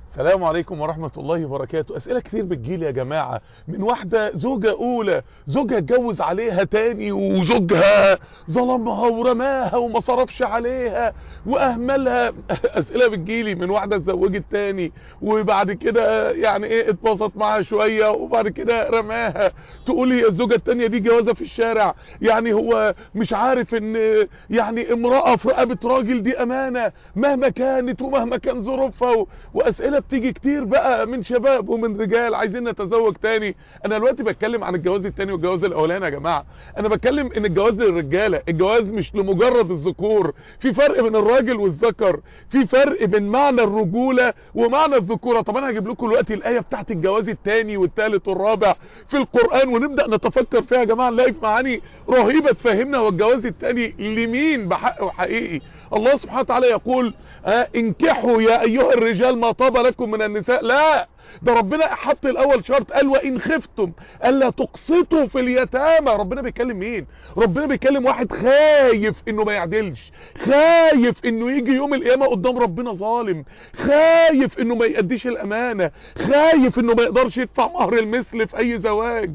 السلام عليكم ورحمة الله وبركاته اسئلة كتير بتجيلي يا جماعة من واحدة زوجة اولى زوجها اتجوز عليها تاني وزوجها ظلمها ورماها وما صرفش عليها واهملها اسئلة بتجيلي من واحدة اتزوجت تاني وبعد كده يعني ايه اتبسط معاها شوية وبعد كده رماها تقولي الزوجة التانية دي جوازة في الشارع يعني هو مش عارف ان يعني امرأة في رقبة راجل دي امانة مهما كانت ومهما كان ظروفها و... واسئلة بتيجي كتير بقى من شباب ومن رجال عايزين نتزوج تاني انا دلوقتي بتكلم عن الجواز التاني والجواز الاولاني يا جماعة انا بتكلم ان الجواز للرجالة الجواز مش لمجرد الذكور في فرق بين الراجل والذكر في فرق بين معنى الرجولة ومعنى الذكورة طب انا هجيب لكم دلوقتي الاية بتاعت الجواز التاني والتالت والرابع في القرآن ونبدأ نتفكر فيها يا جماعة نلاقي في معاني رهيبة تفهمنا هو الجواز التاني لمين بحق وحقيقي الله سبحانه وتعالى يقول آه انكحوا يا ايها الرجال ما طاب لكم من النساء لا ده ربنا حط الاول شرط قال وان خفتم الا تقسطوا في اليتامى ربنا بيتكلم مين ربنا بيتكلم واحد خايف انه ما يعدلش خايف انه يجي يوم القيامه قدام ربنا ظالم خايف انه ما يأديش الامانه خايف انه ما يقدرش يدفع مهر المثل في اي زواج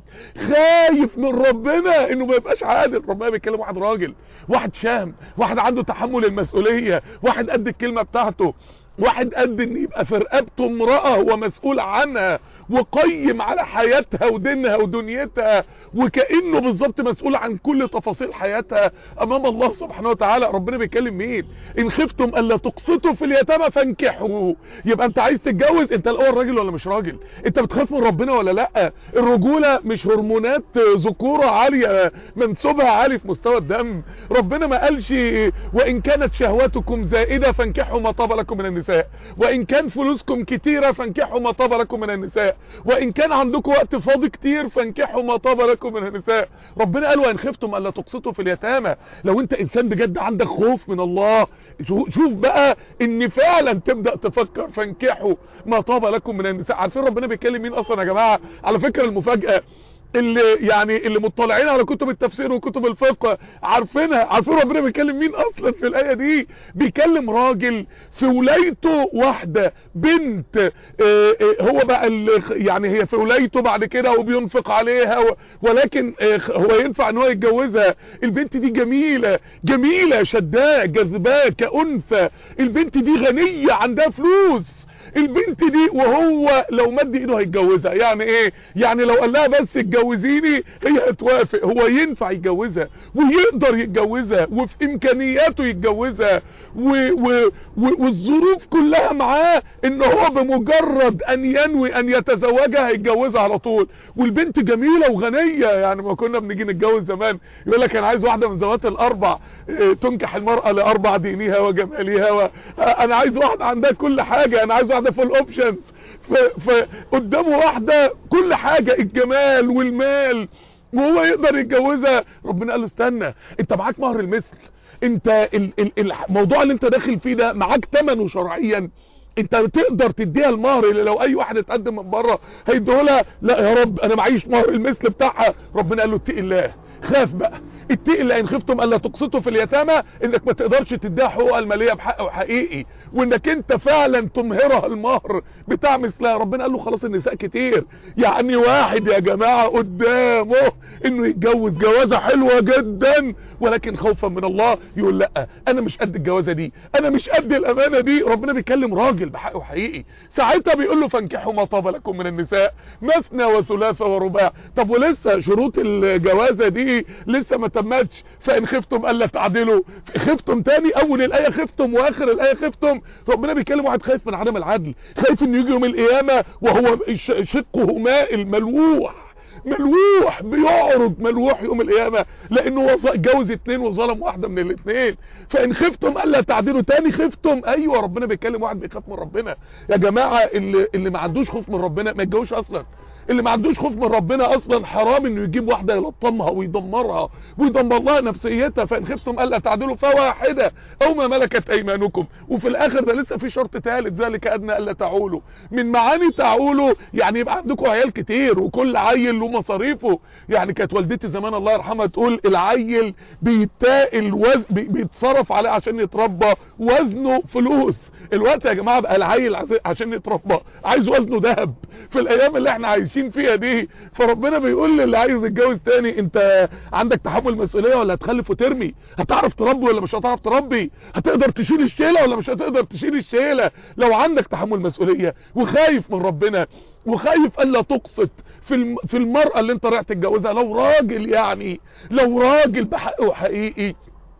خايف من ربنا انه ما يبقاش عادل ربنا بيتكلم واحد راجل واحد شام واحد عنده تحمل المسؤوليه واحد قد الكلمه بتاعته واحد قد ان يبقى في رقبته امرأة ومسؤول عنها وقيم على حياتها ودينها ودنيتها وكأنه بالظبط مسؤول عن كل تفاصيل حياتها امام الله سبحانه وتعالى ربنا بيتكلم مين ان خفتم الا تقسطوا في اليتامى فانكحوا يبقى انت عايز تتجوز انت الاول راجل ولا مش راجل انت بتخاف من ربنا ولا لا الرجولة مش هرمونات ذكورة عالية منسوبها عالي في مستوى الدم ربنا ما قالش وان كانت شهواتكم زائدة فانكحوا ما طاب لكم من النساء وان كان فلوسكم كتيرة فانكحوا ما طاب لكم من النساء وان كان عندكم وقت فاضي كتير فانكحوا ما طاب لكم من النساء ربنا قال وان خفتم الا تقسطوا في اليتامى لو انت انسان بجد عندك خوف من الله شوف بقى ان فعلا تبدأ تفكر فانكحوا ما طاب لكم من النساء عارفين ربنا بيتكلم مين اصلا يا جماعة على فكرة المفاجأة اللي يعني اللي مطلعين على كتب التفسير وكتب الفقه عارفينها عارفين ربنا بيكلم مين اصلا في الايه دي بيكلم راجل في ولايته واحده بنت اه اه هو بقى يعني هي في ولايته بعد كده وبينفق عليها ولكن اه هو ينفع ان هو يتجوزها البنت دي جميله جميله شداه جذباه كانثى البنت دي غنيه عندها فلوس البنت دي وهو لو مد ايده هيتجوزها يعني ايه يعني لو قال لها بس اتجوزيني هي هتوافق هو ينفع يتجوزها ويقدر يتجوزها وفي امكانياته يتجوزها و و و والظروف كلها معاه ان هو بمجرد ان ينوي ان يتزوجها هيتجوزها على طول والبنت جميلة وغنية يعني ما كنا بنيجي نتجوز زمان يقول لك انا عايز واحدة من ذوات الاربع تنكح المرأة لاربع دينها وجمالها و... انا عايز واحدة عندها كل حاجة انا عايز واحدة فول اوبشنز فقدامه واحدة كل حاجة الجمال والمال وهو يقدر يتجوزها ربنا قال له استنى انت معاك مهر المثل انت الموضوع اللي انت داخل فيه ده معاك ثمنه شرعيا انت تقدر تديها المهر اللي لو اي واحد اتقدم من بره هيديهولها لا يا رب انا معيش مهر المثل بتاعها ربنا قال له اتقي الله خاف بقى اتقي الله ان خفتم الا تقسطوا في اليتامى انك ما تقدرش تديها حقوقها الماليه بحق وحقيقي وانك انت فعلا تمهرها المهر بتاع مثلها ربنا قال له خلاص النساء كتير يعني واحد يا جماعه قدامه انه يتجوز جوازه حلوه جدا ولكن خوفا من الله يقول لا انا مش قد الجوازه دي انا مش قد الامانه دي ربنا بيكلم راجل بحق وحقيقي ساعتها بيقول له فانكحوا ما طاب لكم من النساء مثنى وثلاث ورباع طب ولسه شروط الجوازه دي لسه ما تمتش فان خفتم الا تعدلوا خفتم تاني اول الايه خفتم واخر الايه خفتم ربنا بيكلم واحد خايف من عدم العدل خايف انه يجي يوم القيامه وهو شقه مائل ملوح ملوح بيعرض ملوح يوم القيامة لانه هو اتجوز اتنين وظلم واحدة من الاتنين فان خفتم الا تعدلوا تاني خفتم ايوه ربنا بيتكلم واحد بيخاف من ربنا يا جماعة اللي, اللي ما عندوش خوف من ربنا ما يتجوزش اصلا اللي ما عندوش خوف من ربنا اصلا حرام انه يجيب واحده يلطمها ويدمرها ويدمر لها نفسيتها فان خفتم الا تعدلوا فواحده او ما ملكت ايمانكم وفي الاخر ده لسه في شرط ثالث ذلك ادنى الا تعولوا من معاني تعولوا يعني يبقى عندكم عيال كتير وكل عيل له مصاريفه يعني كانت والدتي زمان الله يرحمها تقول العيل بيتاقل وزن بي- بيتصرف عليه عشان يتربى وزنه فلوس الوقت يا جماعه بقى العيل عز- عشان يتربى عايز وزنه ذهب في الايام اللي احنا عايشين فيها دي فربنا بيقول للي عايز يتجوز تاني انت عندك تحمل مسؤوليه ولا هتخلف وترمي هتعرف تربي ولا مش هتعرف تربي هتقدر تشيل الشيله ولا مش هتقدر تشيل الشيله لو عندك تحمل مسؤوليه وخايف من ربنا وخايف الا تقسط في الم... في المرأة اللي انت رايح تتجوزها لو راجل يعني لو راجل بحقه حقيقي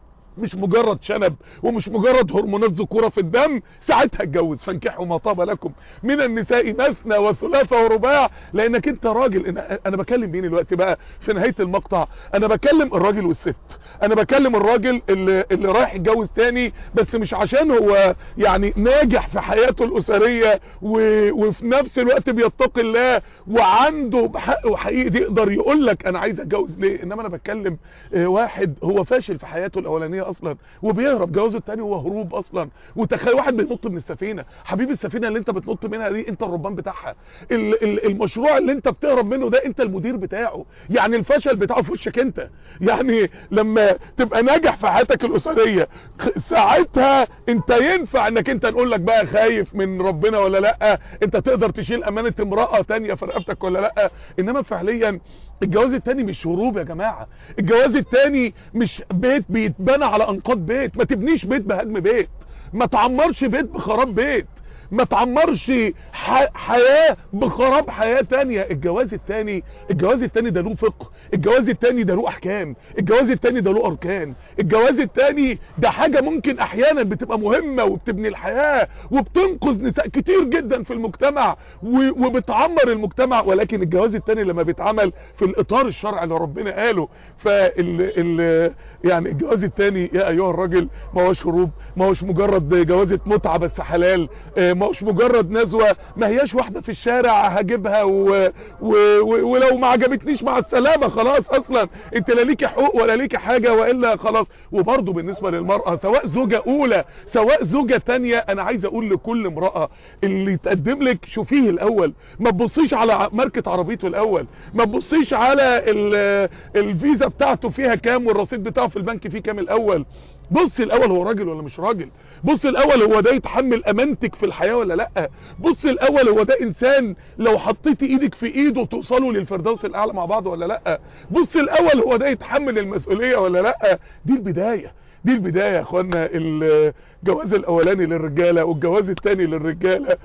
مش مجرد شنب ومش مجرد هرمونات ذكوره في الدم ساعتها اتجوز فانكحوا ما طاب لكم من النساء مثنى وثلاث ورباع لانك انت راجل انا, أنا بكلم مين دلوقتي بقى في نهايه المقطع انا بكلم الراجل والست انا بكلم الراجل اللي, اللي رايح يتجوز تاني بس مش عشان هو يعني ناجح في حياته الاسريه و... وفي نفس الوقت بيتقي الله وعنده بحق وحقيقي يقدر يقول لك انا عايز اتجوز ليه انما انا بتكلم آه، واحد هو فاشل في حياته الاولانيه اصلا وبيهرب جوازه التاني هو هروب اصلا وتخيل واحد بينط من السفينه حبيبي السفينه اللي انت بتنط منها دي انت الربان بتاعها ال ال المشروع اللي انت بتهرب منه ده انت المدير بتاعه يعني الفشل بتاعه في وشك انت يعني لما تبقى ناجح في حياتك الاسريه خ- ساعتها انت ينفع انك انت نقول لك بقى خايف من ربنا ولا لا انت تقدر تشيل امانه امراه تانية في رقبتك ولا لا انما فعليا الجواز التاني مش هروب يا جماعة الجواز التاني مش بيت بيتبنى على انقاض بيت ما تبنيش بيت بهدم بيت ما تعمرش بيت بخراب بيت ما تعمرش ح... حياة بخراب حياة تانية الجواز التاني الجواز التاني ده له فقه الجواز التاني ده له احكام الجواز التاني ده له اركان الجواز التاني ده حاجة ممكن احيانا بتبقى مهمة وبتبني الحياة وبتنقذ نساء كتير جدا في المجتمع و... وبتعمر المجتمع ولكن الجواز التاني لما بيتعمل في الاطار الشرعي اللي ربنا قاله فال ال... يعني الجواز التاني يا ايها الراجل ما هوش هروب ما هوش مجرد جوازة متعة بس حلال آه، ما هوش مجرد نزوة ما هياش واحدة في الشارع هجيبها و... و... و... ولو ما عجبتنيش مع السلامة خلاص اصلا انت لا ليكي حقوق ولا ليكي حاجة والا خلاص وبرضه بالنسبة للمرأة سواء زوجة اولى سواء زوجة تانية انا عايز اقول لكل امرأة اللي تقدم لك شوفيه الاول ما تبصيش على ع- ماركة عربيته الاول ما تبصيش على ال- الفيزا بتاعته فيها كام والرصيد بتاعه في البنك فيه كام الاول بص الاول هو راجل ولا مش راجل بص الاول هو ده يتحمل امانتك في الحياة ولا لا بص الاول هو ده انسان لو حطيتي ايدك في ايده توصلوا للفردوس الاعلى مع بعض ولا لا بص الاول هو ده يتحمل المسؤولية ولا لا دي البداية دي البداية يا اخوانا الجواز الاولاني للرجالة والجواز التاني للرجالة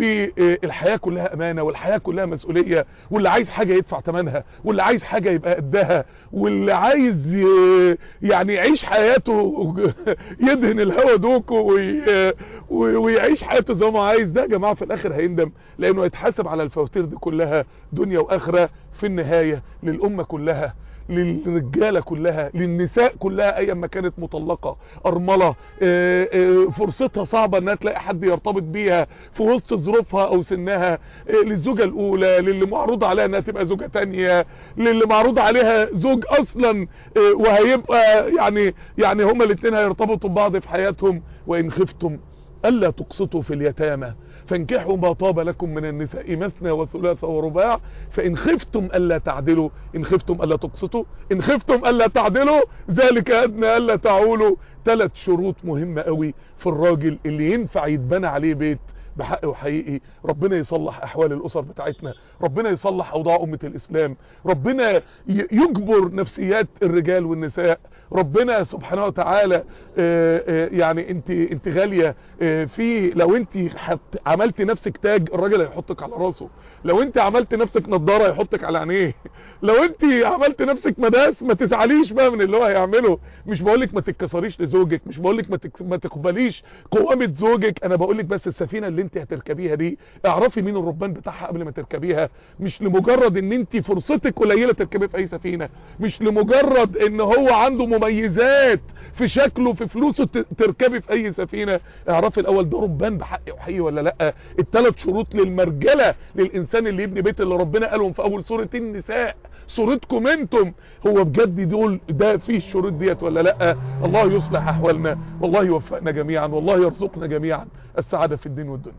والحياة كلها امانة والحياة كلها مسؤولية واللي عايز حاجة يدفع ثمنها واللي عايز حاجة يبقى قدها واللي عايز ي- يعني يعيش حياته يدهن الهوا دوكه وي- وي- ويعيش حياته زي ما هو عايز ده يا جماعة في الاخر هيندم لانه هيتحاسب على الفواتير دي كلها دنيا واخرة في النهاية للامة كلها للرجالة كلها للنساء كلها ايا ما كانت مطلقة ارملة آه، آه، فرصتها صعبة انها تلاقي حد يرتبط بيها في وسط ظروفها او سنها آه، للزوجة الاولى للي معروض عليها انها تبقى زوجة تانية للي معروض عليها زوج اصلا آه، وهيبقى يعني يعني هما الاتنين هيرتبطوا ببعض في حياتهم وان خفتم الا تقسطوا في اليتامى فانكحوا ما طاب لكم من النساء مثنى وثلاث ورباع فان خفتم الا تعدلوا ان خفتم الا تقسطوا ان خفتم الا تعدلوا ذلك ادنى الا تعولوا ثلاث شروط مهمة قوي في الراجل اللي ينفع يتبنى عليه بيت بحق وحقيقي ربنا يصلح احوال الاسر بتاعتنا ربنا يصلح اوضاع امة الاسلام ربنا ي- يجبر نفسيات الرجال والنساء ربنا سبحانه وتعالى آه، آه، يعني انت انت غالية آه، في لو انت حط- عملت نفسك تاج الراجل هيحطك على راسه لو انت عملت نفسك نظارة هيحطك على عينيه لو انت عملت نفسك مداس ما تزعليش بقى من اللي هو هيعمله مش بقولك ما تتكسريش لزوجك مش بقولك ما, تك... ما تقبليش قوامة زوجك انا بقولك بس السفينة اللي اللي انت هتركبيها دي اعرفي مين الربان بتاعها قبل ما تركبيها مش لمجرد ان انت فرصتك قليله تركبي في اي سفينه مش لمجرد ان هو عنده مميزات في شكله في فلوسه تركبي في اي سفينه اعرفي الاول ده ربان بحق وحقيقي ولا لا الثلاث شروط للمرجله للانسان اللي يبني بيت اللي ربنا قالهم في اول سوره النساء صورتكم انتم هو بجد دول ده فيه الشروط ديت ولا لا الله يصلح احوالنا والله يوفقنا جميعا والله يرزقنا جميعا السعاده في الدين والدنيا